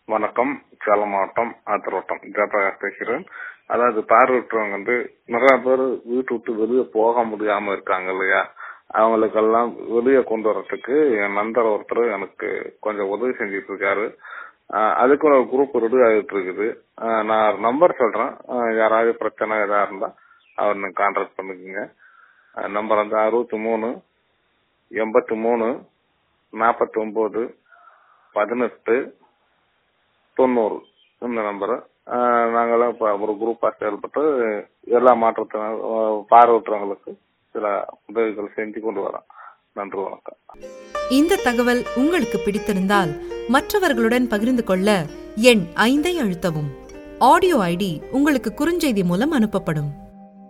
வணக்கம் சேலம் மாவட்டம் ஆத்திரோட்டம் ஜெயபிரகாஷ் பேசுகிறேன் அதாவது பார்வையற்றவங்க வந்து நிறைய பேர் வீட்டு விட்டு வெளியே போக முடியாம இருக்காங்க இல்லையா அவங்களுக்கெல்லாம் வெளியே கொண்டு வரதுக்கு என் நண்பர் ஒருத்தர் எனக்கு கொஞ்சம் உதவி செஞ்சுட்டு இருக்காரு ஆஹ் அதுக்கு ஒரு குரூப் ரெடி ஆகிட்டு இருக்குது ஆஹ் நான் நம்பர் சொல்றேன் ஆஹ் யாராவது பிரச்சனை எதா இருந்தா அவர் கான்டாக்ட் பண்ணிக்கோங்க நம்பர் வந்து அறுபத்தி மூணு எண்பத்தி மூணு நாற்பத்தி ஒன்பது பதினெட்டு தொண்ணூறு இந்த நம்பரு நாங்களாம் இப்போ ஒரு குரூப்பாக செயல்பட்டு எல்லா மாற்றத்தினர் பார்வையற்றவங்களுக்கு சில உதவிகள் செஞ்சு கொண்டு வரோம் நன்றி வணக்கம் இந்த தகவல் உங்களுக்கு பிடித்திருந்தால் மற்றவர்களுடன் பகிர்ந்து கொள்ள எண் ஐந்தை அழுத்தவும் ஆடியோ ஐடி உங்களுக்கு குறுஞ்செய்தி மூலம் அனுப்பப்படும்